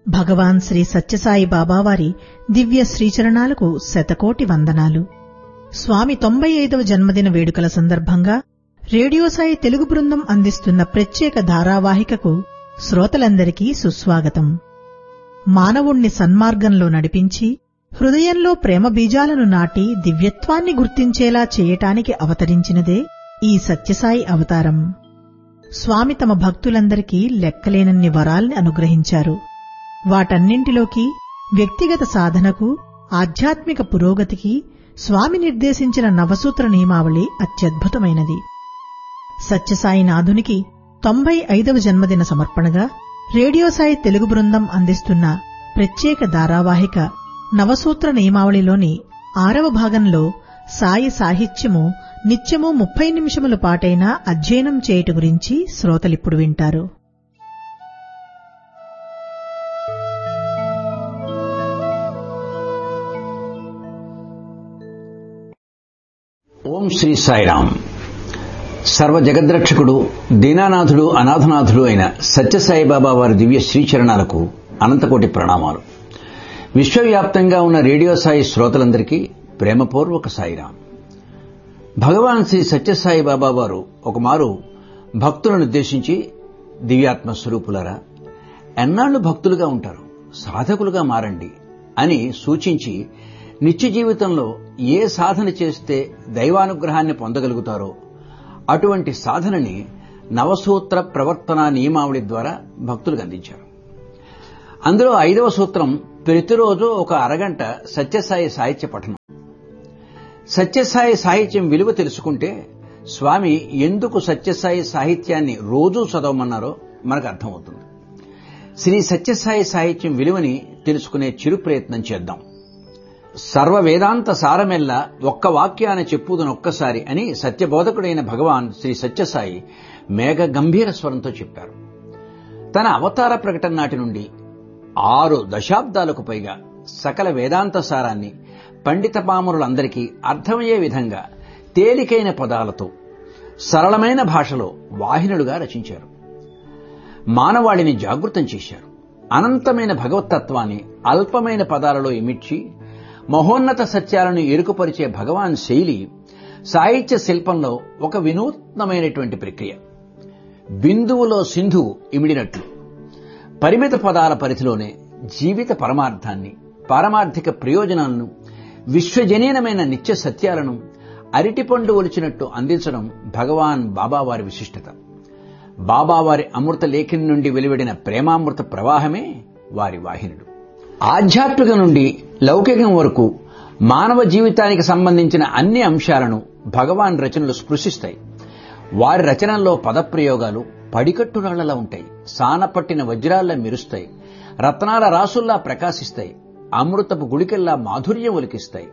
భగవాన్ శ్రీ సత్యసాయి బాబావారి దివ్య శ్రీచరణాలకు శతకోటి వందనాలు స్వామి తొంభై ఐదవ జన్మదిన వేడుకల సందర్భంగా రేడియో సాయి తెలుగు బృందం అందిస్తున్న ప్రత్యేక ధారావాహికకు శ్రోతలందరికీ సుస్వాగతం మానవుణ్ణి సన్మార్గంలో నడిపించి హృదయంలో ప్రేమ బీజాలను నాటి దివ్యత్వాన్ని గుర్తించేలా చేయటానికి అవతరించినదే ఈ సత్యసాయి అవతారం స్వామి తమ భక్తులందరికీ లెక్కలేనన్ని వరాల్ని అనుగ్రహించారు వాటన్నింటిలోకి వ్యక్తిగత సాధనకు ఆధ్యాత్మిక పురోగతికి స్వామి నిర్దేశించిన నవసూత్ర నియమావళి అత్యద్భుతమైనది సత్యసాయి నాథునికి తొంభై ఐదవ జన్మదిన సమర్పణగా రేడియో సాయి తెలుగు బృందం అందిస్తున్న ప్రత్యేక ధారావాహిక నవసూత్ర నియమావళిలోని ఆరవ భాగంలో సాయి సాహిత్యము నిత్యము ముప్పై నిమిషముల పాటైన అధ్యయనం చేయుట గురించి శ్రోతలిప్పుడు వింటారు ఓం శ్రీ సాయిరామ్ సర్వ జగద్రక్షకుడు దీనానాథుడు అనాథనాథుడు అయిన సత్యసాయిబాబా వారి దివ్య శ్రీచరణాలకు అనంతకోటి ప్రణామాలు విశ్వవ్యాప్తంగా ఉన్న రేడియో సాయి శ్రోతలందరికీ ప్రేమపూర్వక సాయిరాం భగవాన్ శ్రీ సత్యసాయి బాబా వారు ఒకమారు భక్తులను ఉద్దేశించి దివ్యాత్మ స్వరూపులరా ఎన్నాళ్లు భక్తులుగా ఉంటారు సాధకులుగా మారండి అని సూచించి నిత్య జీవితంలో ఏ సాధన చేస్తే దైవానుగ్రహాన్ని పొందగలుగుతారో అటువంటి సాధనని నవసూత్ర ప్రవర్తన నియమావళి ద్వారా భక్తులకు అందించారు అందులో ఐదవ సూత్రం ప్రతిరోజు ఒక అరగంట సత్యసాయి సాహిత్య పఠనం సత్యసాయి సాహిత్యం విలువ తెలుసుకుంటే స్వామి ఎందుకు సత్యసాయి సాహిత్యాన్ని రోజూ చదవమన్నారో మనకు అర్థమవుతుంది శ్రీ సత్యసాయి సాహిత్యం విలువని తెలుసుకునే చిరు ప్రయత్నం చేద్దాం సర్వ వేదాంత సారమెల్ల ఒక్క వాక్యాన చెప్పుదనొక్కసారి అని సత్యబోధకుడైన భగవాన్ శ్రీ సత్యసాయి మేఘ గంభీర స్వరంతో చెప్పారు తన అవతార ప్రకటన నాటి నుండి ఆరు దశాబ్దాలకు పైగా సకల వేదాంత సారాన్ని పండిత పామరులందరికీ అర్థమయ్యే విధంగా తేలికైన పదాలతో సరళమైన భాషలో వాహినులుగా రచించారు మానవాళిని జాగృతం చేశారు అనంతమైన భగవత్తత్వాన్ని అల్పమైన పదాలలో ఇమిడ్చి మహోన్నత సత్యాలను ఎరుకుపరిచే భగవాన్ శైలి సాహిత్య శిల్పంలో ఒక వినూత్నమైనటువంటి ప్రక్రియ బిందువులో సింధువు ఇమిడినట్లు పరిమిత పదాల పరిధిలోనే జీవిత పరమార్థాన్ని పారమార్థిక ప్రయోజనాలను విశ్వజనీనమైన నిత్య సత్యాలను అరటిపండు ఒలిచినట్టు అందించడం భగవాన్ బాబావారి విశిష్టత బాబావారి అమృత లేఖిని నుండి వెలువడిన ప్రేమామృత ప్రవాహమే వారి వాహినుడు ఆధ్యాత్మిక నుండి లౌకికం వరకు మానవ జీవితానికి సంబంధించిన అన్ని అంశాలను భగవాన్ రచనలు స్పృశిస్తాయి వారి రచనల్లో పదప్రయోగాలు పడికట్టురాళ్లలా ఉంటాయి సానపట్టిన వజ్రాల్లా మెరుస్తాయి రత్నాల రాసుల్లా ప్రకాశిస్తాయి అమృతపు గుడికెల్లా మాధుర్యం ఒలికిస్తాయి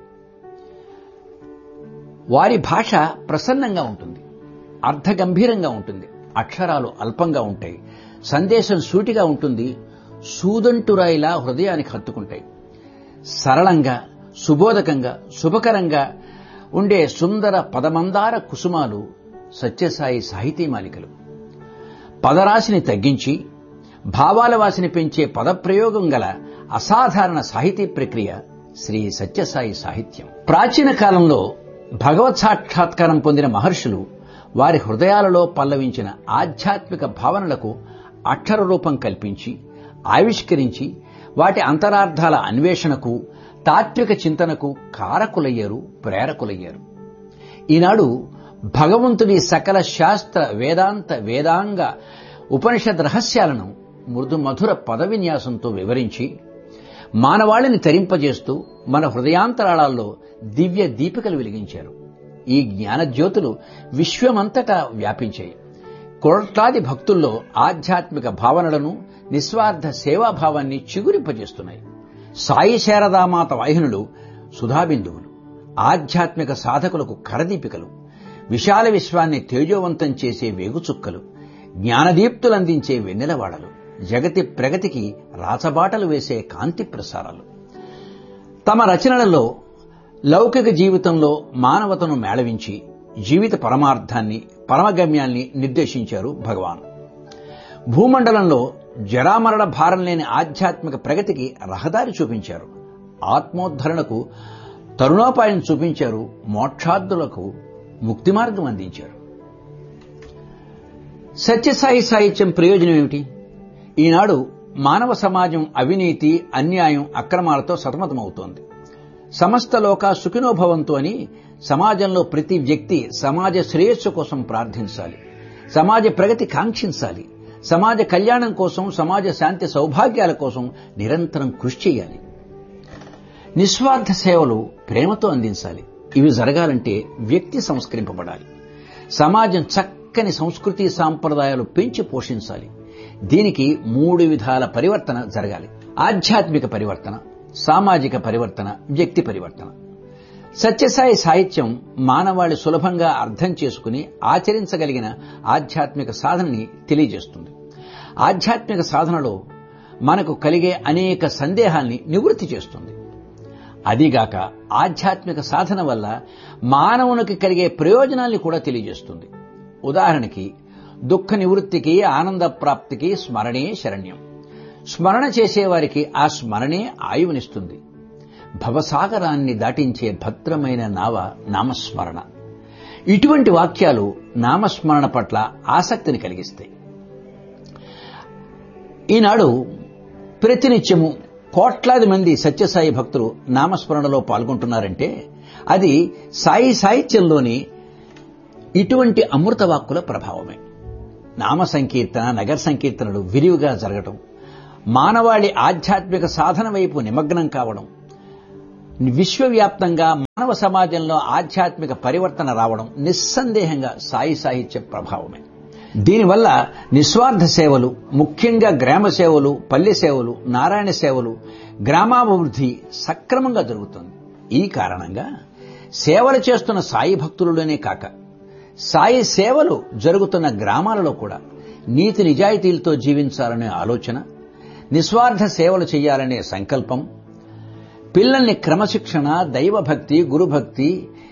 వారి భాష ప్రసన్నంగా ఉంటుంది అర్థగంభీరంగా ఉంటుంది అక్షరాలు అల్పంగా ఉంటాయి సందేశం సూటిగా ఉంటుంది సూదంటురాయిలా హృదయానికి హత్తుకుంటాయి సరళంగా సుబోధకంగా శుభకరంగా ఉండే సుందర పదమందార కుసుమాలు సత్యసాయి సాహితీ మాలికలు పదరాశిని తగ్గించి భావాల వాసిని పెంచే పదప్రయోగం గల అసాధారణ సాహితీ ప్రక్రియ శ్రీ సత్యసాయి సాహిత్యం ప్రాచీన కాలంలో భగవత్ సాక్షాత్కారం పొందిన మహర్షులు వారి హృదయాలలో పల్లవించిన ఆధ్యాత్మిక భావనలకు అక్షర రూపం కల్పించి ఆవిష్కరించి వాటి అంతరార్థాల అన్వేషణకు తాత్విక చింతనకు కారకులయ్యారు ప్రేరకులయ్యారు ఈనాడు భగవంతుడి సకల శాస్త్ర వేదాంత వేదాంగ ఉపనిషద్ రహస్యాలను మృదు మధుర పద విన్యాసంతో వివరించి మానవాళిని తరింపజేస్తూ మన హృదయాంతరాళాల్లో దివ్య దీపికలు వెలిగించారు ఈ జ్ఞానజ్యోతులు విశ్వమంతటా వ్యాపించాయి కోట్లాది భక్తుల్లో ఆధ్యాత్మిక భావనలను నిస్వార్థ సేవాభావాన్ని చిగురింపజేస్తున్నాయి సాయి శారదామాత వాహినులు సుధాబిందువులు ఆధ్యాత్మిక సాధకులకు కరదీపికలు విశాల విశ్వాన్ని తేజోవంతం చేసే వేగుచుక్కలు జ్ఞానదీప్తులందించే వెన్నెలవాడలు జగతి ప్రగతికి రాచబాటలు వేసే కాంతి ప్రసారాలు తమ రచనలలో లౌకిక జీవితంలో మానవతను మేళవించి జీవిత పరమార్థాన్ని పరమగమ్యాన్ని నిర్దేశించారు భగవాన్ భూమండలంలో జరామరణ భారం లేని ఆధ్యాత్మిక ప్రగతికి రహదారి చూపించారు ఆత్మోద్ధరణకు తరుణోపాయం చూపించారు మోక్షార్థులకు ముక్తి మార్గం అందించారు సత్యసాయి సాహిత్యం ప్రయోజనం ఏమిటి ఈనాడు మానవ సమాజం అవినీతి అన్యాయం అక్రమాలతో సతమతమవుతోంది సమస్త లోక సుఖినోభవంతో అని సమాజంలో ప్రతి వ్యక్తి సమాజ శ్రేయస్సు కోసం ప్రార్థించాలి సమాజ ప్రగతి కాంక్షించాలి సమాజ కళ్యాణం కోసం సమాజ శాంతి సౌభాగ్యాల కోసం నిరంతరం కృషి చేయాలి నిస్వార్థ సేవలు ప్రేమతో అందించాలి ఇవి జరగాలంటే వ్యక్తి సంస్కరింపబడాలి సమాజం చక్కని సంస్కృతి సాంప్రదాయాలు పెంచి పోషించాలి దీనికి మూడు విధాల పరివర్తన జరగాలి ఆధ్యాత్మిక పరివర్తన సామాజిక పరివర్తన వ్యక్తి పరివర్తన సత్యసాయి సాహిత్యం మానవాళి సులభంగా అర్థం చేసుకుని ఆచరించగలిగిన ఆధ్యాత్మిక సాధనని తెలియజేస్తుంది ఆధ్యాత్మిక సాధనలో మనకు కలిగే అనేక సందేహాల్ని నివృత్తి చేస్తుంది అదిగాక ఆధ్యాత్మిక సాధన వల్ల మానవునికి కలిగే ప్రయోజనాల్ని కూడా తెలియజేస్తుంది ఉదాహరణకి దుఃఖ నివృత్తికి ఆనంద ప్రాప్తికి స్మరణే శరణ్యం స్మరణ చేసేవారికి ఆ స్మరణే ఆయువునిస్తుంది భవసాగరాన్ని దాటించే భద్రమైన నావ నామస్మరణ ఇటువంటి వాక్యాలు నామస్మరణ పట్ల ఆసక్తిని కలిగిస్తాయి ఈనాడు ప్రతినిత్యము కోట్లాది మంది సత్యసాయి భక్తులు నామస్మరణలో పాల్గొంటున్నారంటే అది సాయి సాహిత్యంలోని ఇటువంటి అమృత వాక్కుల ప్రభావమే నామ సంకీర్తన నగర సంకీర్తనలు విరివిగా జరగటం మానవాళి ఆధ్యాత్మిక సాధన వైపు నిమగ్నం కావడం విశ్వవ్యాప్తంగా మానవ సమాజంలో ఆధ్యాత్మిక పరివర్తన రావడం నిస్సందేహంగా సాయి సాహిత్య ప్రభావమే దీనివల్ల నిస్వార్థ సేవలు ముఖ్యంగా గ్రామ సేవలు పల్లె సేవలు నారాయణ సేవలు గ్రామాభివృద్ధి సక్రమంగా జరుగుతుంది ఈ కారణంగా సేవలు చేస్తున్న సాయి భక్తులలోనే కాక సాయి సేవలు జరుగుతున్న గ్రామాలలో కూడా నీతి నిజాయితీలతో జీవించాలనే ఆలోచన నిస్వార్థ సేవలు చేయాలనే సంకల్పం పిల్లల్ని క్రమశిక్షణ దైవభక్తి గురుభక్తి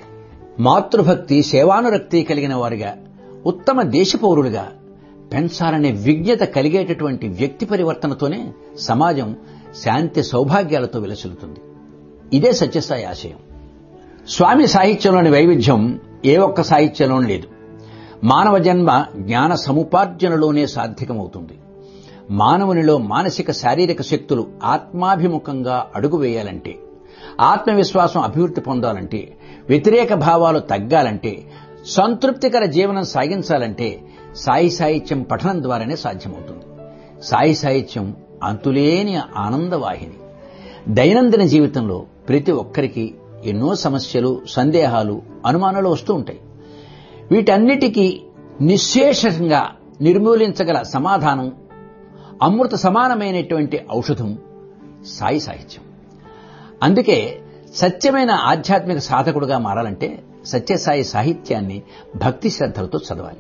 మాతృభక్తి సేవానురక్తి కలిగిన వారిగా ఉత్తమ దేశ పౌరులుగా పెంచాలనే విజ్ఞత కలిగేటటువంటి వ్యక్తి పరివర్తనతోనే సమాజం శాంతి సౌభాగ్యాలతో విలసిల్లుతుంది ఇదే సత్యసాయి ఆశయం స్వామి సాహిత్యంలోని వైవిధ్యం ఏ ఒక్క సాహిత్యంలోనూ లేదు మానవ జన్మ జ్ఞాన సముపార్జనలోనే సాధ్యకమవుతుంది మానవునిలో మానసిక శారీరక శక్తులు ఆత్మాభిముఖంగా అడుగు వేయాలంటే ఆత్మవిశ్వాసం అభివృద్ధి పొందాలంటే వ్యతిరేక భావాలు తగ్గాలంటే సంతృప్తికర జీవనం సాగించాలంటే సాయి సాహిత్యం పఠనం ద్వారానే సాధ్యమవుతుంది సాయి సాహిత్యం అంతులేని ఆనందవాహిని దైనందిన జీవితంలో ప్రతి ఒక్కరికి ఎన్నో సమస్యలు సందేహాలు అనుమానాలు వస్తూ ఉంటాయి వీటన్నిటికీ నిశ్శేషంగా నిర్మూలించగల సమాధానం అమృత సమానమైనటువంటి ఔషధం సాయి సాహిత్యం అందుకే సత్యమైన ఆధ్యాత్మిక సాధకుడుగా మారాలంటే సత్యసాయి సాహిత్యాన్ని భక్తి శ్రద్ధలతో చదవాలి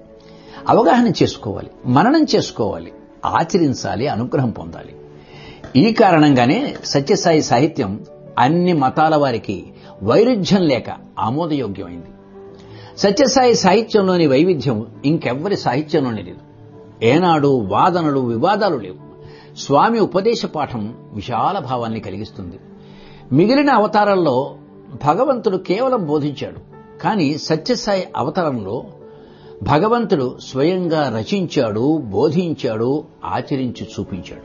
అవగాహన చేసుకోవాలి మననం చేసుకోవాలి ఆచరించాలి అనుగ్రహం పొందాలి ఈ కారణంగానే సత్యసాయి సాహిత్యం అన్ని మతాల వారికి వైరుధ్యం లేక ఆమోదయోగ్యమైంది సత్యసాయి సాహిత్యంలోని వైవిధ్యం ఇంకెవ్వరి సాహిత్యంలోనే లేదు ఏనాడు వాదనలు వివాదాలు లేవు స్వామి ఉపదేశ పాఠం విశాల భావాన్ని కలిగిస్తుంది మిగిలిన అవతారాల్లో భగవంతుడు కేవలం బోధించాడు కానీ సత్యసాయి అవతారంలో భగవంతుడు స్వయంగా రచించాడు బోధించాడు ఆచరించి చూపించాడు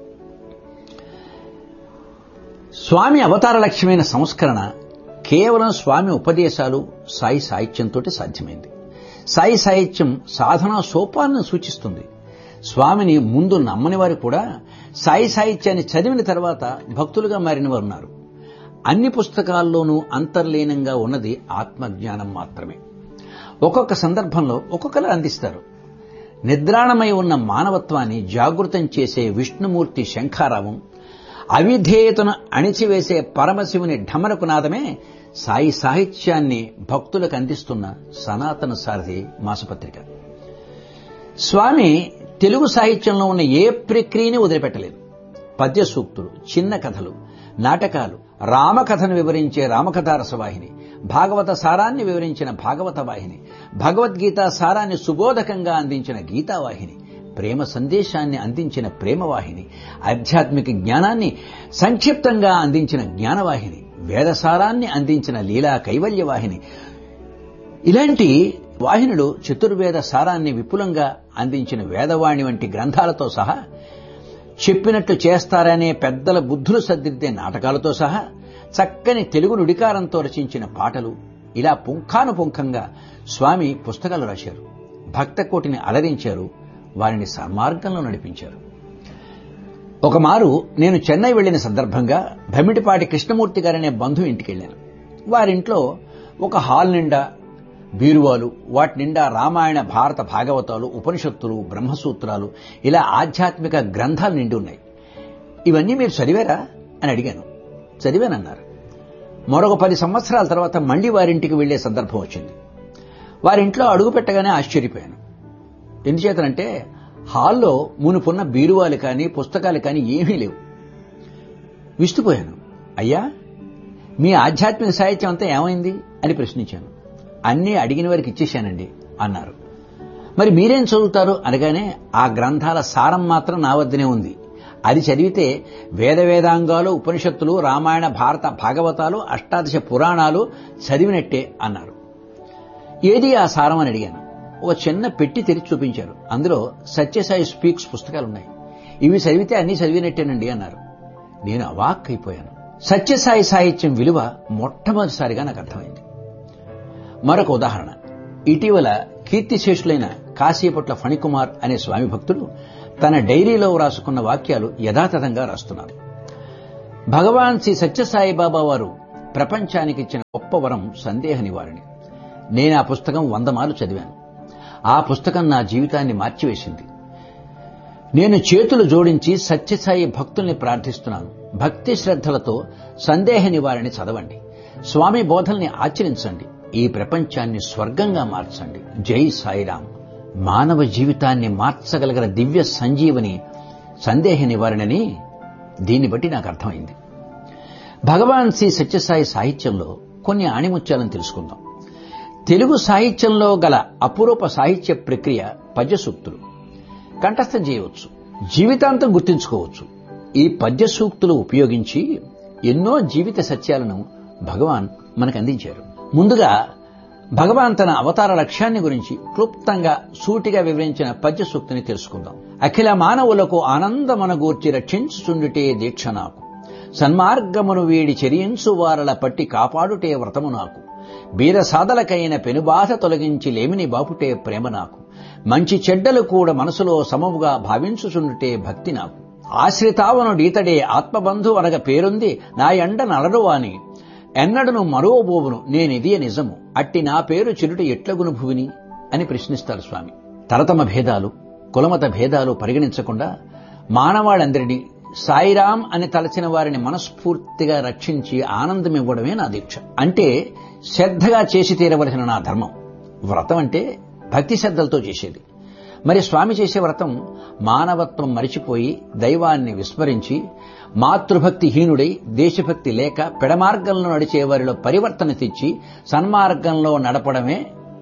స్వామి అవతార లక్ష్యమైన సంస్కరణ కేవలం స్వామి ఉపదేశాలు సాయి సాహిత్యంతో సాధ్యమైంది సాయి సాహిత్యం సాధనా సోపాలను సూచిస్తుంది స్వామిని ముందు నమ్మని వారు కూడా సాయి సాహిత్యాన్ని చదివిన తర్వాత భక్తులుగా మారిన వారు ఉన్నారు అన్ని పుస్తకాల్లోనూ అంతర్లీనంగా ఉన్నది ఆత్మజ్ఞానం మాత్రమే ఒక్కొక్క సందర్భంలో ఒక్కొక్కరు అందిస్తారు నిద్రాణమై ఉన్న మానవత్వాన్ని జాగృతం చేసే విష్ణుమూర్తి శంఖారావం అవిధేయతను అణిచివేసే పరమశివుని ఢమరకునాదమే సాయి సాహిత్యాన్ని భక్తులకు అందిస్తున్న సనాతన సారథి మాసపత్రిక స్వామి తెలుగు సాహిత్యంలో ఉన్న ఏ ప్రక్రియని వదిలిపెట్టలేదు పద్య సూక్తులు చిన్న కథలు నాటకాలు రామకథను వివరించే రామకథారసవాహిని భాగవత సారాన్ని వివరించిన భాగవత వాహిని భగవద్గీత సారాన్ని సుబోధకంగా అందించిన గీతావాహిని ప్రేమ సందేశాన్ని అందించిన ప్రేమవాహిని ఆధ్యాత్మిక జ్ఞానాన్ని సంక్షిప్తంగా అందించిన జ్ఞానవాహిని వేదసారాన్ని అందించిన లీలా కైవల్యవాహిని ఇలాంటి వాహినులు చతుర్వేద సారాన్ని విపులంగా అందించిన వేదవాణి వంటి గ్రంథాలతో సహా చెప్పినట్లు చేస్తారనే పెద్దల బుద్ధులు సర్దిద్దే నాటకాలతో సహా చక్కని తెలుగు నుడికారంతో రచించిన పాటలు ఇలా పుంఖానుపుంఖంగా స్వామి పుస్తకాలు రాశారు భక్త కోటిని అలరించారు వారిని సన్మార్గంలో నడిపించారు ఒకమారు నేను చెన్నై వెళ్లిన సందర్భంగా భమిడిపాటి కృష్ణమూర్తి గారనే బంధువు ఇంటికి వెళ్ళాను వారింట్లో ఒక హాల్ నిండా బీరువాలు వాటి నిండా రామాయణ భారత భాగవతాలు ఉపనిషత్తులు బ్రహ్మసూత్రాలు ఇలా ఆధ్యాత్మిక గ్రంథాలు నిండి ఉన్నాయి ఇవన్నీ మీరు చదివారా అని అడిగాను చదివానన్నారు మరొక పది సంవత్సరాల తర్వాత మళ్లీ వారింటికి వెళ్లే సందర్భం వచ్చింది వారింట్లో అడుగు పెట్టగానే ఆశ్చర్యపోయాను ఎందుచేతనంటే హాల్లో మునుపున్న బీరువాలు కానీ పుస్తకాలు కానీ ఏమీ లేవు విస్తుపోయాను అయ్యా మీ ఆధ్యాత్మిక సాహిత్యం అంతా ఏమైంది అని ప్రశ్నించాను అన్నీ అడిగిన వారికి ఇచ్చేశానండి అన్నారు మరి మీరేం చదువుతారు అనగానే ఆ గ్రంథాల సారం మాత్రం నా వద్దనే ఉంది అది చదివితే వేద వేదాంగాలు ఉపనిషత్తులు రామాయణ భారత భాగవతాలు అష్టాదశ పురాణాలు చదివినట్టే అన్నారు ఏది ఆ సారం అని అడిగాను ఒక చిన్న పెట్టి తెరిచి చూపించారు అందులో సత్యసాయి స్పీక్స్ పుస్తకాలున్నాయి ఇవి చదివితే అన్ని చదివినట్టేనండి అన్నారు నేను అవాక్ అయిపోయాను సత్యసాయి సాహిత్యం విలువ మొట్టమొదటిసారిగా నాకు అర్థమైంది మరొక ఉదాహరణ ఇటీవల కీర్తిశేషులైన కాశీపట్ల ఫణికుమార్ అనే స్వామి భక్తుడు తన డైరీలో వ్రాసుకున్న వాక్యాలు యథాతథంగా రాస్తున్నారు భగవాన్ శ్రీ సత్యసాయి బాబా వారు ప్రపంచానికి ఇచ్చిన గొప్ప వరం సందేహ నివారణ నేను ఆ పుస్తకం వంద మార్లు చదివాను ఆ పుస్తకం నా జీవితాన్ని మార్చివేసింది నేను చేతులు జోడించి సత్యసాయి భక్తుల్ని ప్రార్థిస్తున్నాను భక్తి శ్రద్ధలతో సందేహ నివారణ చదవండి స్వామి బోధల్ని ఆచరించండి ఈ ప్రపంచాన్ని స్వర్గంగా మార్చండి జై సాయిరాం మానవ జీవితాన్ని మార్చగలిగిన దివ్య సంజీవని సందేహ నివారణని దీన్ని బట్టి నాకు అర్థమైంది భగవాన్ శ్రీ సత్యసాయి సాహిత్యంలో కొన్ని ఆణిముత్యాలను తెలుసుకుందాం తెలుగు సాహిత్యంలో గల అపురూప సాహిత్య ప్రక్రియ పద్య సూక్తులు కంఠస్థం చేయవచ్చు జీవితాంతం గుర్తుంచుకోవచ్చు ఈ పద్య సూక్తులు ఉపయోగించి ఎన్నో జీవిత సత్యాలను భగవాన్ మనకు అందించారు ముందుగా భగవాన్ తన అవతార లక్ష్యాన్ని గురించి క్లుప్తంగా సూటిగా వివరించిన పద్య సూక్తిని తెలుసుకుందాం అఖిల మానవులకు ఆనందమనగూర్చి రక్షించుచుండుటే దీక్ష నాకు సన్మార్గమును వీడి చెరియించు వారల పట్టి కాపాడుటే వ్రతము నాకు బీద సాధలకైన పెనుబాధ తొలగించి లేమిని బాపుటే ప్రేమ నాకు మంచి చెడ్డలు కూడా మనసులో సమముగా భావించుచుండుటే భక్తి నాకు ఆశ్రితావనుడీతడే ఆత్మబంధు అనగ పేరుంది నా ఎండ నలరువాని ఎన్నడను మరోబోవును నేనిది నిజము అట్టి నా పేరు చిరుట ఎట్లగును భువిని అని ప్రశ్నిస్తారు స్వామి తరతమ భేదాలు కులమత భేదాలు పరిగణించకుండా మానవాళందరినీ సాయిరాం అని తలచిన వారిని మనస్ఫూర్తిగా రక్షించి ఆనందమివ్వడమే నా దీక్ష అంటే శ్రద్ధగా చేసి తీరవలసిన నా ధర్మం వ్రతం అంటే భక్తి శ్రద్ధలతో చేసేది మరి స్వామి చేసే వ్రతం మానవత్వం మరిచిపోయి దైవాన్ని విస్మరించి మాతృభక్తి హీనుడై దేశభక్తి లేక పెడమార్గంలో నడిచే వారిలో పరివర్తన తెచ్చి సన్మార్గంలో నడపడమే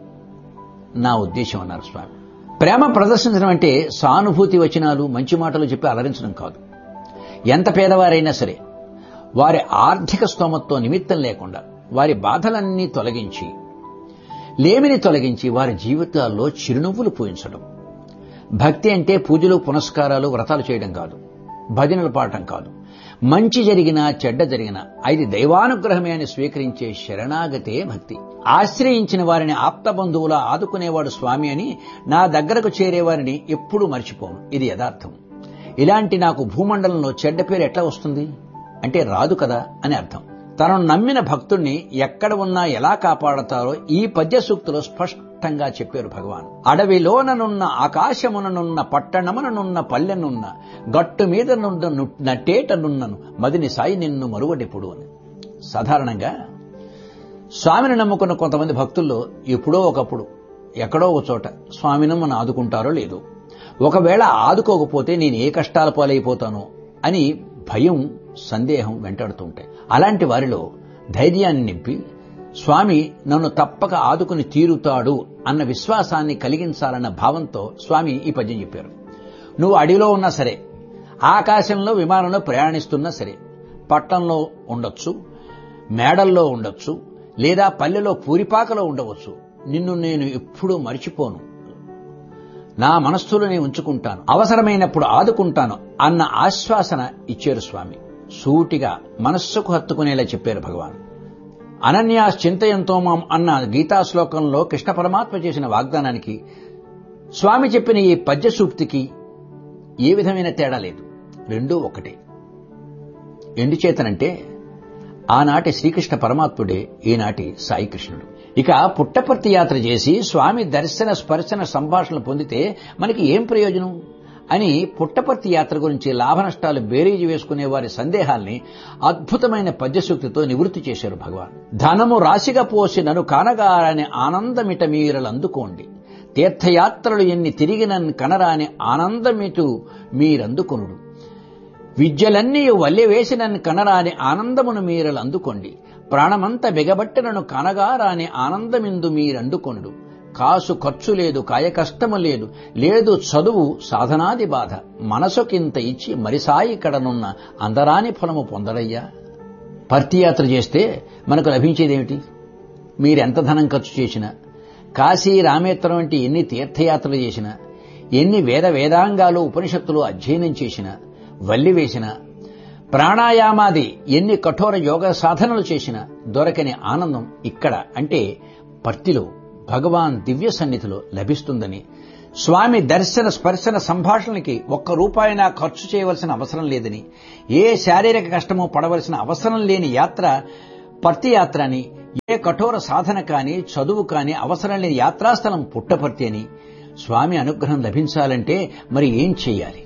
నా ఉద్దేశం అన్నారు స్వామి ప్రేమ ప్రదర్శించడం అంటే సానుభూతి వచనాలు మంచి మాటలు చెప్పి అలరించడం కాదు ఎంత పేదవారైనా సరే వారి ఆర్థిక స్తోమతో నిమిత్తం లేకుండా వారి బాధలన్నీ తొలగించి లేమిని తొలగించి వారి జీవితాల్లో చిరునవ్వులు పూయించడం భక్తి అంటే పూజలు పునస్కారాలు వ్రతాలు చేయడం కాదు భజనలు పాడటం కాదు మంచి జరిగినా చెడ్డ జరిగినా అది దైవానుగ్రహమే అని స్వీకరించే శరణాగతే భక్తి ఆశ్రయించిన వారిని ఆప్తబంధువులా ఆదుకునేవాడు స్వామి అని నా దగ్గరకు చేరేవారిని ఎప్పుడూ మర్చిపోను ఇది యథార్థం ఇలాంటి నాకు భూమండలంలో చెడ్డ పేరు ఎట్లా వస్తుంది అంటే రాదు కదా అని అర్థం తనను నమ్మిన భక్తుణ్ణి ఎక్కడ ఉన్నా ఎలా కాపాడతారో ఈ పద్య సూక్తిలో స్పష్టంగా చెప్పారు భగవాన్ అడవిలోననున్న ఆకాశముననున్న పట్టణముననున్న పల్లెనున్న గట్టు మీద నున్న నట్టేటనున్నను మదిని సాయి నిన్ను మరువడెప్పుడు అని సాధారణంగా స్వామిని నమ్ముకున్న కొంతమంది భక్తుల్లో ఎప్పుడో ఒకప్పుడు ఎక్కడో ఒక చోట స్వామిని మనం ఆదుకుంటారో లేదో ఒకవేళ ఆదుకోకపోతే నేను ఏ కష్టాల పాలైపోతానో అని భయం సందేహం వెంటాడుతూ ఉంటాయి అలాంటి వారిలో ధైర్యాన్ని నింపి స్వామి నన్ను తప్పక ఆదుకుని తీరుతాడు అన్న విశ్వాసాన్ని కలిగించాలన్న భావంతో స్వామి ఈ పద్యం చెప్పారు నువ్వు అడవిలో ఉన్నా సరే ఆకాశంలో విమానంలో ప్రయాణిస్తున్నా సరే పట్టణంలో ఉండొచ్చు మేడల్లో ఉండొచ్చు లేదా పల్లెలో పూరిపాకలో ఉండవచ్చు నిన్ను నేను ఎప్పుడూ మర్చిపోను నా మనస్సులో నేను ఉంచుకుంటాను అవసరమైనప్పుడు ఆదుకుంటాను అన్న ఆశ్వాసన ఇచ్చారు స్వామి సూటిగా మనస్సుకు హత్తుకునేలా చెప్పారు భగవాన్ అనన్యాస్ చింతయంతో మాం అన్న గీతా శ్లోకంలో కృష్ణ పరమాత్మ చేసిన వాగ్దానానికి స్వామి చెప్పిన ఈ పద్య సూక్తికి ఏ విధమైన తేడా లేదు రెండూ ఒకటే ఎందుచేతనంటే ఆనాటి శ్రీకృష్ణ పరమాత్ముడే ఈనాటి సాయి కృష్ణుడు ఇక పుట్టపర్తి యాత్ర చేసి స్వామి దర్శన స్పర్శన సంభాషణలు పొందితే మనకి ఏం ప్రయోజనం అని పుట్టపర్తి యాత్ర గురించి లాభ నష్టాలు బేరీజు వేసుకునే వారి సందేహాల్ని అద్భుతమైన పద్యసూక్తితో నివృత్తి చేశారు భగవాన్ ధనము రాశిగా పోసి నను కానగారని ఆనందమిట మీరలు అందుకోండి తీర్థయాత్రలు ఎన్ని తిరిగినన్ కనరాని ఆనందమిటు మీరందుకొనుడు విద్యలన్నీ వల్లె వేసినన్ కనరాని ఆనందమును మీరలు అందుకోండి ప్రాణమంత బిగబట్టినను కనగారాని ఆనందమిందు మీరందుకొనుడు కాసు ఖర్చు లేదు కాయ కష్టము లేదు లేదు చదువు సాధనాది బాధ మనసుకింత ఇచ్చి మరిసాయి కడనున్న అందరాని ఫలము పొందడయ్యా పర్తియాత్ర చేస్తే మనకు లభించేదేమిటి మీరెంత ధనం ఖర్చు చేసినా కాశీ రామేశ్వరం వంటి ఎన్ని తీర్థయాత్రలు చేసినా ఎన్ని వేద వేదాంగాలు ఉపనిషత్తులు అధ్యయనం చేసినా వల్లి వేసినా ప్రాణాయామాది ఎన్ని కఠోర యోగ సాధనలు చేసినా దొరకని ఆనందం ఇక్కడ అంటే పర్తిలో భగవాన్ దివ్య సన్నిధిలో లభిస్తుందని స్వామి దర్శన స్పర్శన సంభాషణలకి ఒక్క రూపాయినా ఖర్చు చేయవలసిన అవసరం లేదని ఏ శారీరక కష్టమో పడవలసిన అవసరం లేని యాత్ర పర్తి యాత్ర అని ఏ కఠోర సాధన కాని చదువు కాని అవసరం లేని యాత్రాస్థలం పుట్టపర్తి అని స్వామి అనుగ్రహం లభించాలంటే మరి ఏం చెయ్యాలి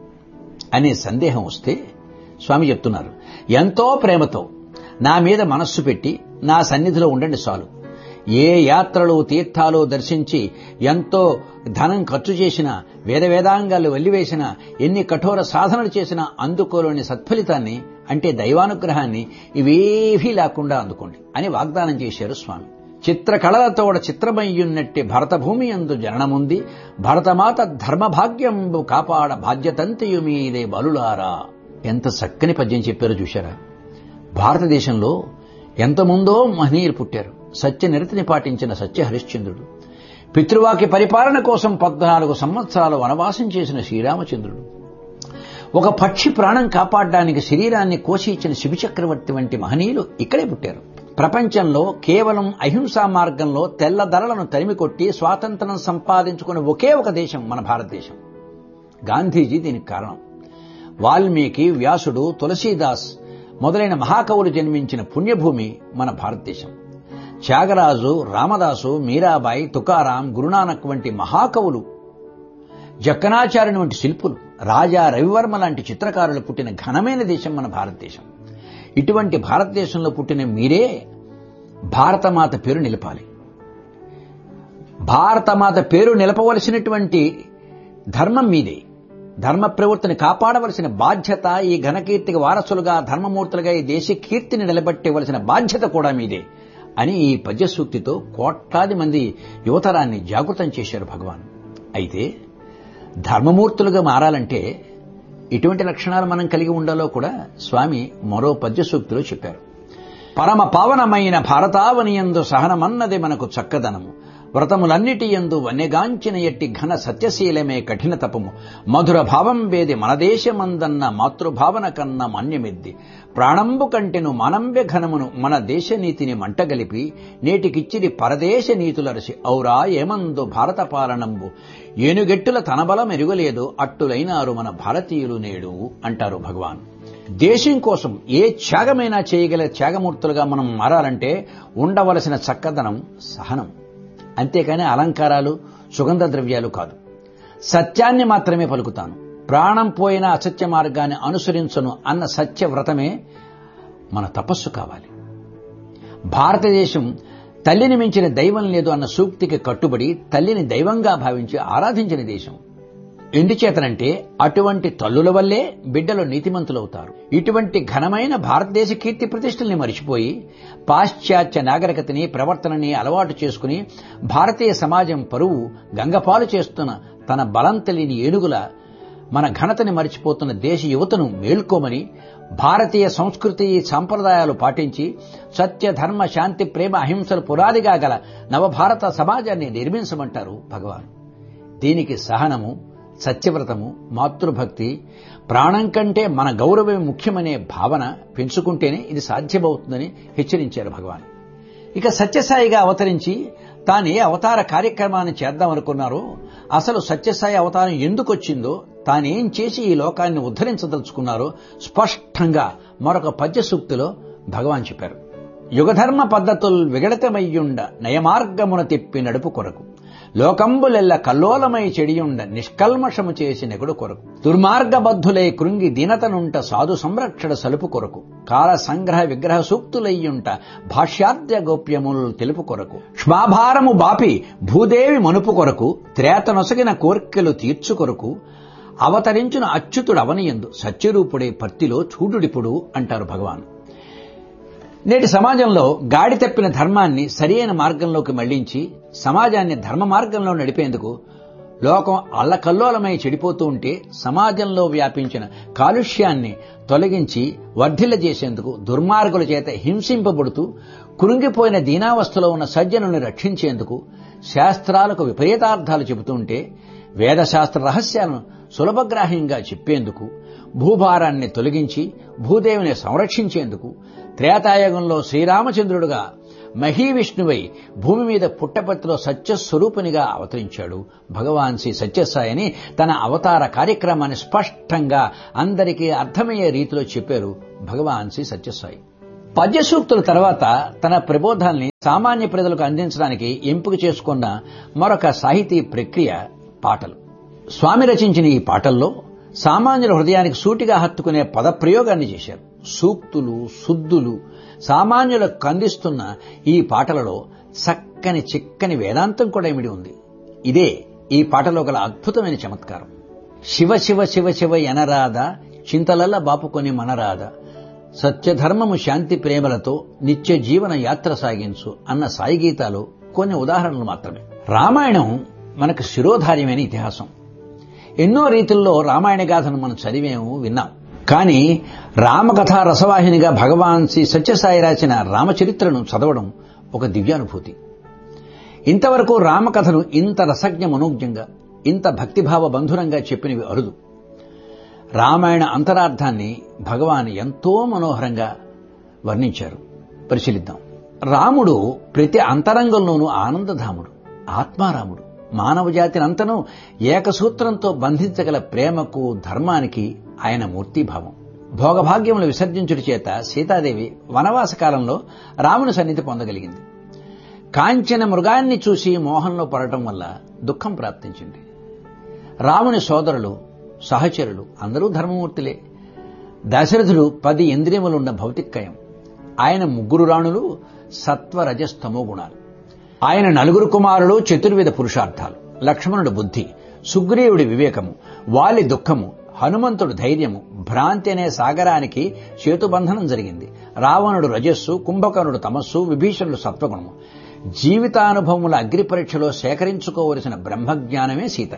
అనే సందేహం వస్తే స్వామి చెప్తున్నారు ఎంతో ప్రేమతో నా మీద మనస్సు పెట్టి నా సన్నిధిలో ఉండండి చాలు ఏ యాత్రలు తీర్థాలు దర్శించి ఎంతో ధనం ఖర్చు చేసినా వేద వేదాంగాలు వెల్లివేసినా ఎన్ని కఠోర సాధనలు చేసినా అందుకోలేని సత్ఫలితాన్ని అంటే దైవానుగ్రహాన్ని ఇవేవీ లేకుండా అందుకోండి అని వాగ్దానం చేశారు స్వామి చిత్రకళలతోడ చిత్రమయ్యున్నట్టి భరతభూమి అందు జననముంది భరతమాత ధర్మభాగ్యంబు కాపాడ బాధ్యతంతియు మీదే బలులారా ఎంత చక్కని పద్యం చెప్పారో చూశారా భారతదేశంలో ఎంతమందో మహనీయులు పుట్టారు సత్యనిరతిని పాటించిన సత్య హరిశ్చంద్రుడు పితృవాక్య పరిపాలన కోసం పద్నాలుగు సంవత్సరాలు వనవాసం చేసిన శ్రీరామచంద్రుడు ఒక పక్షి ప్రాణం కాపాడడానికి శరీరాన్ని కోసి ఇచ్చిన శివచక్రవర్తి వంటి మహనీయులు ఇక్కడే పుట్టారు ప్రపంచంలో కేవలం అహింసా మార్గంలో తెల్ల ధరలను తరిమికొట్టి స్వాతంత్రం సంపాదించుకున్న ఒకే ఒక దేశం మన భారతదేశం గాంధీజీ దీనికి కారణం వాల్మీకి వ్యాసుడు తులసీదాస్ మొదలైన మహాకవులు జన్మించిన పుణ్యభూమి మన భారతదేశం త్యాగరాజు రామదాసు మీరాబాయి తుకారాం గురునానక్ వంటి మహాకవులు జక్కనాచార్యుని వంటి శిల్పులు రాజా రవివర్మ లాంటి చిత్రకారులు పుట్టిన ఘనమైన దేశం మన భారతదేశం ఇటువంటి భారతదేశంలో పుట్టిన మీరే భారతమాత పేరు నిలపాలి భారతమాత పేరు నిలపవలసినటువంటి ధర్మం మీదే ధర్మ ప్రవృత్తిని కాపాడవలసిన బాధ్యత ఈ ఘనకీర్తికి వారసులుగా ధర్మమూర్తులుగా ఈ దేశ కీర్తిని నిలబెట్టవలసిన బాధ్యత కూడా మీదే అని ఈ పద్యసూక్తితో కోట్లాది మంది యువతరాన్ని జాగృతం చేశారు భగవాన్ అయితే ధర్మమూర్తులుగా మారాలంటే ఎటువంటి లక్షణాలు మనం కలిగి ఉండాలో కూడా స్వామి మరో పద్యసూక్తిలో చెప్పారు పరమ పావనమైన భారతావనియందు సహనమన్నది మనకు చక్కదనము వ్రతములన్నిటి ఎందు వన్యగాంచిన ఎట్టి ఘన సత్యశీలమే కఠిన తపము మధుర భావం వేది మన దేశమందన్న మాతృభావన కన్న మన్యమెద్ది ప్రాణంబు కంటెను మనంబె ఘనమును మన దేశ నీతిని మంటగలిపి నేటికిచ్చిది పరదేశ నీతులరసి ఔరా ఏమందు భారత పాలనంబు ఏనుగెట్టుల తనబలం ఎరుగలేదు అట్టులైనారు మన భారతీయులు నేడు అంటారు భగవాన్ దేశం కోసం ఏ త్యాగమైనా చేయగల త్యాగమూర్తులుగా మనం మారాలంటే ఉండవలసిన చక్కదనం సహనం అంతేకాని అలంకారాలు సుగంధ ద్రవ్యాలు కాదు సత్యాన్ని మాత్రమే పలుకుతాను ప్రాణం పోయిన అసత్య మార్గాన్ని అనుసరించను అన్న సత్యవ్రతమే మన తపస్సు కావాలి భారతదేశం తల్లిని మించిన దైవం లేదు అన్న సూక్తికి కట్టుబడి తల్లిని దైవంగా భావించి ఆరాధించిన దేశం ఎందుచేతనంటే అటువంటి తల్లుల వల్లే బిడ్డలు నీతిమంతులవుతారు ఇటువంటి ఘనమైన భారతదేశ కీర్తి ప్రతిష్టల్ని మరిచిపోయి పాశ్చాత్య నాగరికతని ప్రవర్తనని అలవాటు చేసుకుని భారతీయ సమాజం పరువు గంగపాలు చేస్తున్న తన బలం తెలియని ఏనుగుల మన ఘనతని మరిచిపోతున్న దేశ యువతను మేల్కోమని భారతీయ సంస్కృతి సంప్రదాయాలు పాటించి సత్య ధర్మ శాంతి ప్రేమ అహింసలు పురాదిగా గల నవభారత సమాజాన్ని నిర్మించమంటారు భగవాన్ దీనికి సహనము సత్యవ్రతము మాతృభక్తి ప్రాణం కంటే మన గౌరవమే ముఖ్యమనే భావన పెంచుకుంటేనే ఇది సాధ్యమవుతుందని హెచ్చరించారు భగవాన్ ఇక సత్యసాయిగా అవతరించి తాను ఏ అవతార కార్యక్రమాన్ని చేద్దామనుకున్నారో అసలు సత్యసాయి అవతారం ఎందుకు వచ్చిందో తానేం చేసి ఈ లోకాన్ని ఉద్ధరించదలుచుకున్నారో స్పష్టంగా మరొక పద్య సూక్తిలో భగవాన్ చెప్పారు యుగధర్మ పద్ధతులు విగళితమయ్యుండ నయమార్గమున తిప్పి నడుపు కొరకు లోకంబులెల్ల కల్లోలమై చెడియుండ నిష్కల్మషము చేసి నెగుడు కొరకు దుర్మార్గబద్ధులై కృంగి దీనతనుంట సాధు సంరక్షణ సలుపు కొరకు కాల సంగ్రహ విగ్రహ సూక్తులయ్యుంట భాష్యాద్య గోప్యములు తెలుపు కొరకు క్ష్మాభారము బాపి భూదేవి మనుపు కొరకు త్రేతనొసగిన కోర్కెలు తీర్చు కొరకు అవతరించిన అచ్యుతుడు అవనియందు సత్యరూపుడే పర్తిలో చూడుడిపుడు అంటారు భగవాన్ నేటి సమాజంలో గాడి తప్పిన ధర్మాన్ని సరియైన మార్గంలోకి మళ్లించి సమాజాన్ని ధర్మ మార్గంలో నడిపేందుకు లోకం అల్లకల్లోలమై చెడిపోతూ ఉంటే సమాజంలో వ్యాపించిన కాలుష్యాన్ని తొలగించి వర్ధిల్ల చేసేందుకు దుర్మార్గుల చేత హింసింపబడుతూ కురుంగిపోయిన దీనావస్థలో ఉన్న సజ్జనుని రక్షించేందుకు శాస్త్రాలకు విపరీతార్థాలు చెబుతుంటే వేదశాస్త్ర రహస్యాలను సులభగ్రాహ్యంగా చెప్పేందుకు భూభారాన్ని తొలగించి భూదేవిని సంరక్షించేందుకు త్రేతాయుగంలో శ్రీరామచంద్రుడుగా మహీవిష్ణువై భూమి మీద పుట్టపర్తిలో సత్యస్వరూపునిగా అవతరించాడు భగవాన్ శ్రీ సత్యసాయని తన అవతార కార్యక్రమాన్ని స్పష్టంగా అందరికీ అర్థమయ్యే రీతిలో చెప్పారు భగవాన్ శ్రీ సత్యసాయి పద్యసూక్తుల తర్వాత తన ప్రబోధాల్ని సామాన్య ప్రజలకు అందించడానికి ఎంపిక చేసుకున్న మరొక సాహితీ ప్రక్రియ పాటలు స్వామి రచించిన ఈ పాటల్లో సామాన్యుల హృదయానికి సూటిగా హత్తుకునే పదప్రయోగాన్ని చేశారు సూక్తులు శుద్ధులు సామాన్యులకు కందిస్తున్న ఈ పాటలలో చక్కని చిక్కని వేదాంతం కూడా ఇమిడి ఉంది ఇదే ఈ పాటలో గల అద్భుతమైన చమత్కారం శివ శివ శివ శివ ఎనరాద చింతలల్ల బాపుకొని మనరాద సత్యధర్మము శాంతి ప్రేమలతో నిత్య జీవన యాత్ర సాగించు అన్న సాయి గీతాలు కొన్ని ఉదాహరణలు మాత్రమే రామాయణం మనకు శిరోధార్యమైన ఇతిహాసం ఎన్నో రీతుల్లో రామాయణ గాథను మనం చదివేము విన్నాం కానీ రామకథ రసవాహినిగా భగవాన్ శ్రీ సత్యసాయి రాసిన రామచరిత్రను చదవడం ఒక దివ్యానుభూతి ఇంతవరకు రామకథను ఇంత రసజ్ఞ మనోజ్ఞంగా ఇంత భక్తిభావ బంధురంగా చెప్పినవి అరుదు రామాయణ అంతరార్థాన్ని భగవాన్ ఎంతో మనోహరంగా వర్ణించారు పరిశీలిద్దాం రాముడు ప్రతి అంతరంగంలోనూ ఆనందధాముడు ఆత్మారాముడు మానవ జాతినంతనూ ఏకసూత్రంతో బంధించగల ప్రేమకు ధర్మానికి ఆయన మూర్తిభావం భోగభాగ్యములు విసర్జించుడి చేత సీతాదేవి వనవాస కాలంలో రాముని సన్నిధి పొందగలిగింది కాంచన మృగాన్ని చూసి మోహంలో పడటం వల్ల దుఃఖం ప్రాప్తించింది రాముని సోదరులు సహచరులు అందరూ ధర్మమూర్తులే దశరథుడు పది ఇంద్రియములున్న భౌతికయం ఆయన ముగ్గురు రాణులు సత్వరజస్తమో గుణాలు ఆయన నలుగురు కుమారులు చతుర్విధ పురుషార్థాలు లక్ష్మణుడు బుద్ధి సుగ్రీవుడి వివేకము వాలి దుఃఖము హనుమంతుడు ధైర్యము భ్రాంతి అనే సాగరానికి చేతుబంధనం జరిగింది రావణుడు రజస్సు కుంభకర్ణుడు తమస్సు విభీషణుడు సత్వగుణము జీవితానుభవముల అగ్ని పరీక్షలో సేకరించుకోవలసిన బ్రహ్మజ్ఞానమే సీత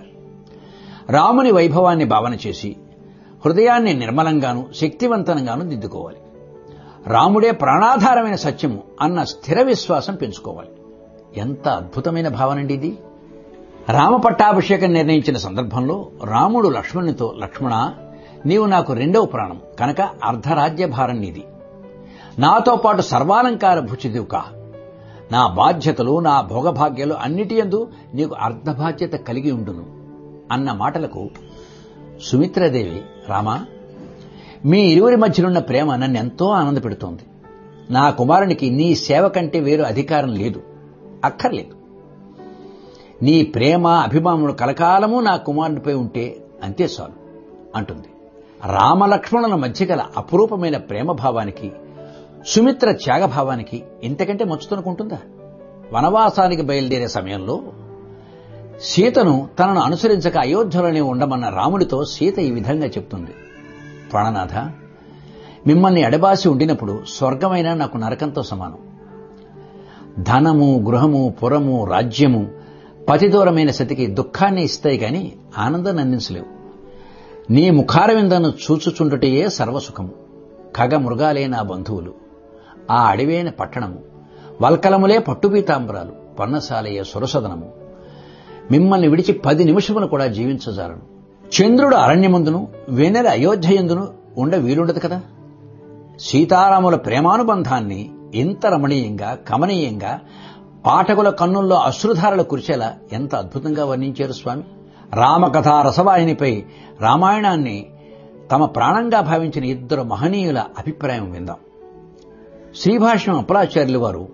రాముని వైభవాన్ని భావన చేసి హృదయాన్ని నిర్మలంగాను శక్తివంతంగాను దిద్దుకోవాలి రాముడే ప్రాణాధారమైన సత్యము అన్న స్థిర విశ్వాసం పెంచుకోవాలి ఎంత అద్భుతమైన భావనండి ఇది రామ పట్టాభిషేకం నిర్ణయించిన సందర్భంలో రాముడు లక్ష్మణునితో లక్ష్మణ నీవు నాకు రెండవ ప్రాణం కనుక అర్ధరాజ్య భారం నీది నాతో పాటు సర్వాలంకార భుచిదివు కా నా బాధ్యతలు నా భోగభాగ్యాలు అన్నిటి యందు నీకు అర్ధ బాధ్యత కలిగి ఉండును అన్న మాటలకు సుమిత్రాదేవి రామా మీ ఇరువురి మధ్యనున్న ప్రేమ నన్ను ఎంతో ఆనందపెడుతోంది నా కుమారునికి నీ సేవ కంటే వేరు అధికారం లేదు అక్కర్లేదు నీ ప్రేమ అభిమానములు కలకాలము నా కుమారుడిపై ఉంటే అంతే చాలు అంటుంది రామలక్ష్మణుల మధ్య గల అపురూపమైన ప్రేమ భావానికి సుమిత్ర త్యాగభావానికి ఇంతకంటే మచ్చుతనుకుంటుందా వనవాసానికి బయలుదేరే సమయంలో సీతను తనను అనుసరించక అయోధ్యలోనే ఉండమన్న రాముడితో సీత ఈ విధంగా చెప్తుంది ప్రాణనాథ మిమ్మల్ని ఎడబాసి ఉండినప్పుడు స్వర్గమైన నాకు నరకంతో సమానం ధనము గృహము పురము రాజ్యము పతిదూరమైన సతికి దుఃఖాన్ని ఇస్తాయి కానీ ఆనందాన్ని అందించలేవు నీ ముఖారవిందను చూచుచుండుటయే సర్వసుఖము ఖగ మృగాలే నా బంధువులు ఆ అడివేన పట్టణము వల్కలములే పట్టుపీతాంబరాలు పన్నసాలయ్య సురసదనము మిమ్మల్ని విడిచి పది నిమిషములు కూడా జీవించజాలను చంద్రుడు అరణ్యమందును వెన్నెల అయోధ్యయందును ఉండ వీలుండదు కదా సీతారాముల ప్రేమానుబంధాన్ని ఇంత రమణీయంగా కమనీయంగా పాఠకుల కన్నుల్లో అశ్రుధారలు కురిచేలా ఎంత అద్భుతంగా వర్ణించారు స్వామి రామకథా రసవాహినిపై రామాయణాన్ని తమ ప్రాణంగా భావించిన ఇద్దరు మహనీయుల అభిప్రాయం విందాం శ్రీభాష్యం అపరాచార్యులు వారు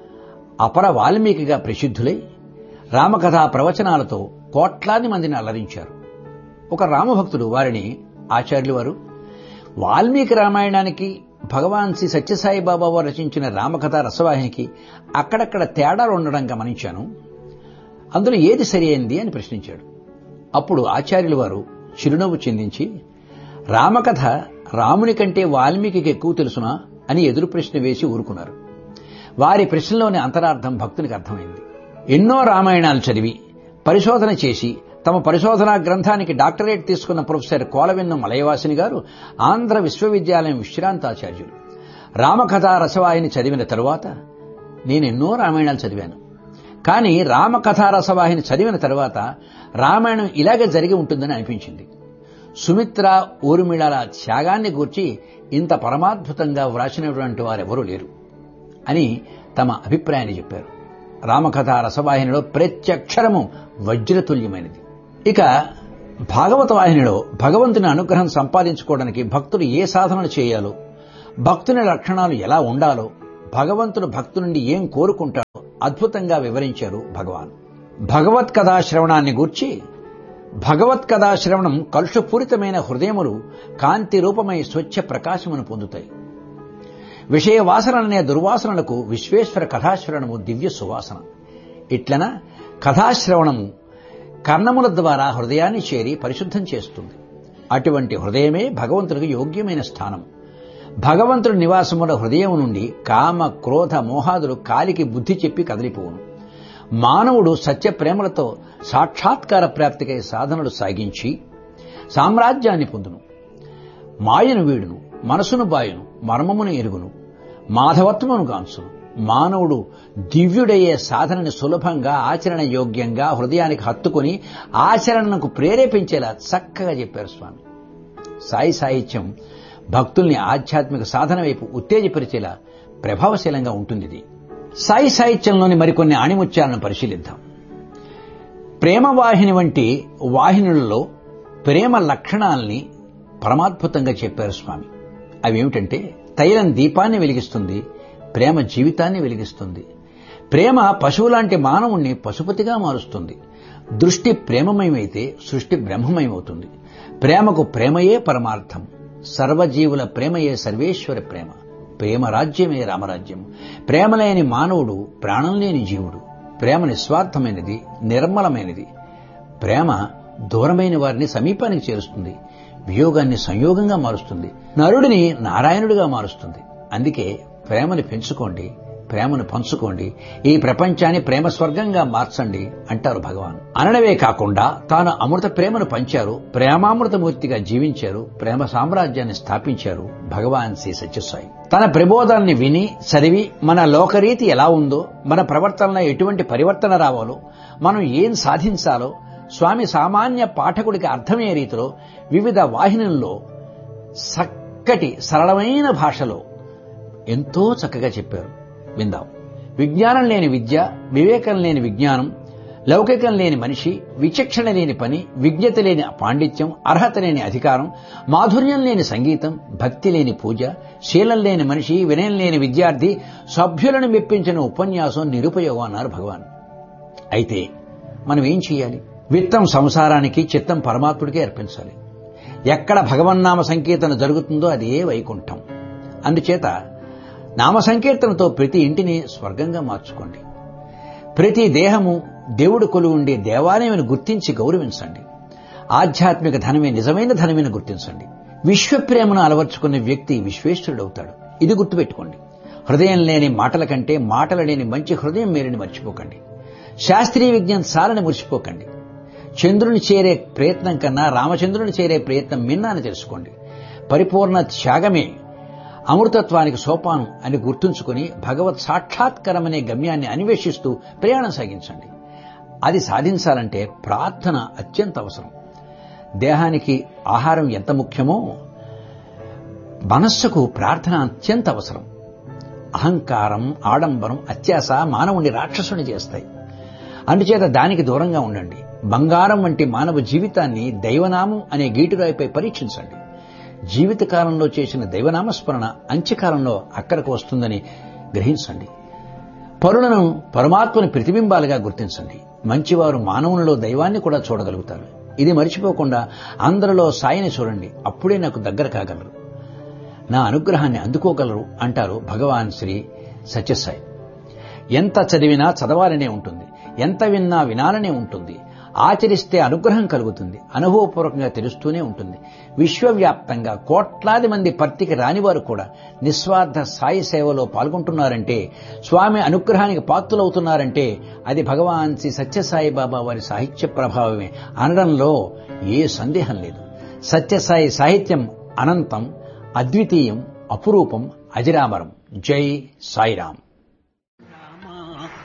అపర వాల్మీకిగా ప్రసిద్ధులై రామకథా ప్రవచనాలతో కోట్లాది మందిని అలరించారు ఒక రామభక్తుడు వారిని ఆచార్యులు వారు వాల్మీకి రామాయణానికి భగవాన్ శ్రీ సత్యసాయి బాబా వారు రచించిన రామకథ రసవాహినికి అక్కడక్కడ తేడాలు ఉండడం గమనించాను అందులో ఏది సరి అయింది అని ప్రశ్నించాడు అప్పుడు ఆచార్యులు వారు చిరునవ్వు చిందించి రామకథ రాముని కంటే వాల్మీకి ఎక్కువ తెలుసునా అని ఎదురు ప్రశ్న వేసి ఊరుకున్నారు వారి ప్రశ్నలోని అంతరార్థం భక్తునికి అర్థమైంది ఎన్నో రామాయణాలు చదివి పరిశోధన చేసి తమ పరిశోధనా గ్రంథానికి డాక్టరేట్ తీసుకున్న ప్రొఫెసర్ కోలవెన్న మలయవాసిని గారు ఆంధ్ర విశ్వవిద్యాలయం విశ్రాంతాచార్యులు రామకథా రసవాహిని చదివిన తరువాత నేను ఎన్నో రామాయణాలు చదివాను కానీ రామకథా రసవాహిని చదివిన తరువాత రామాయణం ఇలాగే జరిగి ఉంటుందని అనిపించింది సుమిత్ర ఊర్మిళల త్యాగాన్ని గూర్చి ఇంత పరమాద్భుతంగా వ్రాసినటువంటి వారెవరూ లేరు అని తమ అభిప్రాయాన్ని చెప్పారు రామకథ రసవాహినిలో ప్రత్యక్షరము వజ్రతుల్యమైనది ఇక భాగవత వాహినిలో భగవంతుని అనుగ్రహం సంపాదించుకోవడానికి భక్తుడు ఏ సాధనలు చేయాలో భక్తుని లక్షణాలు ఎలా ఉండాలో భగవంతుడు భక్తు నుండి ఏం కోరుకుంటాడో అద్భుతంగా వివరించారు భగవాన్ భగవత్ కథా శ్రవణాన్ని గూర్చి భగవత్ కథా శ్రవణం కలుషపూరితమైన హృదయములు కాంతి రూపమై స్వచ్ఛ ప్రకాశమును పొందుతాయి విషయ వాసనలనే దుర్వాసనలకు విశ్వేశ్వర కథాశ్రవణము దివ్య సువాసన ఇట్లన కథాశ్రవణము కర్ణముల ద్వారా హృదయాన్ని చేరి పరిశుద్ధం చేస్తుంది అటువంటి హృదయమే భగవంతుడికి యోగ్యమైన స్థానం భగవంతుడి నివాసముల హృదయం నుండి కామ క్రోధ మోహాదులు కాలికి బుద్ధి చెప్పి కదిలిపోవును మానవుడు సత్య ప్రేమలతో సాక్షాత్కార ప్రాప్తికై సాధనలు సాగించి సామ్రాజ్యాన్ని పొందును మాయను వీడును మనసును బాయును మర్మమును ఎరుగును మాధవత్వమును గాంచును మానవుడు దివ్యుడయ్యే సాధనని సులభంగా ఆచరణ యోగ్యంగా హృదయానికి హత్తుకొని ఆచరణకు ప్రేరేపించేలా చక్కగా చెప్పారు స్వామి సాయి సాహిత్యం భక్తుల్ని ఆధ్యాత్మిక సాధన వైపు ఉత్తేజపరిచేలా ప్రభావశీలంగా ఉంటుంది ఇది సాయి సాహిత్యంలోని మరికొన్ని ఆణిముత్యాలను పరిశీలిద్దాం ప్రేమ వాహిని వంటి వాహినులలో ప్రేమ లక్షణాల్ని పరమాద్భుతంగా చెప్పారు స్వామి అవేమిటంటే తైలం దీపాన్ని వెలిగిస్తుంది ప్రేమ జీవితాన్ని వెలిగిస్తుంది ప్రేమ పశువులాంటి మానవుణ్ణి పశుపతిగా మారుస్తుంది దృష్టి ప్రేమమయమైతే సృష్టి బ్రహ్మమయమవుతుంది ప్రేమకు ప్రేమయే పరమార్థం సర్వజీవుల ప్రేమయే సర్వేశ్వర ప్రేమ ప్రేమ రాజ్యమే రామరాజ్యం ప్రేమ లేని మానవుడు ప్రాణం లేని జీవుడు ప్రేమ నిస్వార్థమైనది నిర్మలమైనది ప్రేమ దూరమైన వారిని సమీపానికి చేరుస్తుంది వియోగాన్ని సంయోగంగా మారుస్తుంది నరుడిని నారాయణుడిగా మారుస్తుంది అందుకే ప్రేమని పెంచుకోండి ప్రేమను పంచుకోండి ఈ ప్రపంచాన్ని ప్రేమ స్వర్గంగా మార్చండి అంటారు భగవాన్ అనడమే కాకుండా తాను అమృత ప్రేమను పంచారు ప్రేమామృతమూర్తిగా జీవించారు ప్రేమ సామ్రాజ్యాన్ని స్థాపించారు భగవాన్ శ్రీ సత్యసాయి తన ప్రబోధాన్ని విని చదివి మన లోకరీతి ఎలా ఉందో మన ప్రవర్తనలో ఎటువంటి పరివర్తన రావాలో మనం ఏం సాధించాలో స్వామి సామాన్య పాఠకుడికి అర్థమయ్యే రీతిలో వివిధ వాహినుల్లో చక్కటి సరళమైన భాషలో ఎంతో చక్కగా చెప్పారు విందాం విజ్ఞానం లేని విద్య వివేకం లేని విజ్ఞానం లౌకికం లేని మనిషి విచక్షణ లేని పని విజ్ఞత లేని పాండిత్యం అర్హత లేని అధికారం మాధుర్యం లేని సంగీతం భక్తి లేని పూజ శీలం లేని మనిషి వినయం లేని విద్యార్థి సభ్యులను మెప్పించిన ఉపన్యాసం నిరుపయోగం అన్నారు భగవాన్ అయితే మనం ఏం చేయాలి విత్తం సంసారానికి చిత్తం పరమాత్ముడికే అర్పించాలి ఎక్కడ భగవన్నామ సంకీర్తన జరుగుతుందో అదే వైకుంఠం అందుచేత నామ సంకీర్తనతో ప్రతి ఇంటిని స్వర్గంగా మార్చుకోండి ప్రతి దేహము దేవుడు కొలువుండే దేవాలయమని గుర్తించి గౌరవించండి ఆధ్యాత్మిక ధనమే నిజమైన ధనమని గుర్తించండి విశ్వప్రేమను అలవర్చుకున్న వ్యక్తి విశ్వేశ్వరుడవుతాడు ఇది గుర్తుపెట్టుకోండి హృదయం లేని మాటల కంటే మాటలు లేని మంచి హృదయం మీరని మర్చిపోకండి శాస్త్రీయ విజ్ఞానం సాలని మురిసిపోకండి చంద్రుని చేరే ప్రయత్నం కన్నా రామచంద్రుని చేరే ప్రయత్నం మిన్న అని తెలుసుకోండి పరిపూర్ణ త్యాగమే అమృతత్వానికి సోపానం అని గుర్తుంచుకుని భగవత్ సాక్షాత్కరమనే గమ్యాన్ని అన్వేషిస్తూ ప్రయాణం సాగించండి అది సాధించాలంటే ప్రార్థన అత్యంత అవసరం దేహానికి ఆహారం ఎంత ముఖ్యమో మనస్సుకు ప్రార్థన అత్యంత అవసరం అహంకారం ఆడంబరం అత్యాస మానవుని రాక్షసుని చేస్తాయి అందుచేత దానికి దూరంగా ఉండండి బంగారం వంటి మానవ జీవితాన్ని దైవనామం అనే గీటురాయిపై పరీక్షించండి జీవితకాలంలో చేసిన దైవనామస్మరణ అంత్యకాలంలో అక్కడికి వస్తుందని గ్రహించండి పరులను పరమాత్మని ప్రతిబింబాలుగా గుర్తించండి మంచివారు మానవునిలో దైవాన్ని కూడా చూడగలుగుతారు ఇది మర్చిపోకుండా అందరిలో సాయిని చూడండి అప్పుడే నాకు దగ్గర కాగలరు నా అనుగ్రహాన్ని అందుకోగలరు అంటారు భగవాన్ శ్రీ సత్యసాయి ఎంత చదివినా చదవాలనే ఉంటుంది ఎంత విన్నా వినాలనే ఉంటుంది ఆచరిస్తే అనుగ్రహం కలుగుతుంది అనుభవపూర్వకంగా తెలుస్తూనే ఉంటుంది విశ్వవ్యాప్తంగా కోట్లాది మంది పర్తికి రానివారు కూడా నిస్వార్థ సాయి సేవలో పాల్గొంటున్నారంటే స్వామి అనుగ్రహానికి పాత్రులవుతున్నారంటే అది భగవాన్ శ్రీ సత్యసాయి బాబా వారి సాహిత్య ప్రభావమే అనడంలో ఏ సందేహం లేదు సత్యసాయి సాహిత్యం అనంతం అద్వితీయం అపురూపం అజరామరం జై సాయిరాం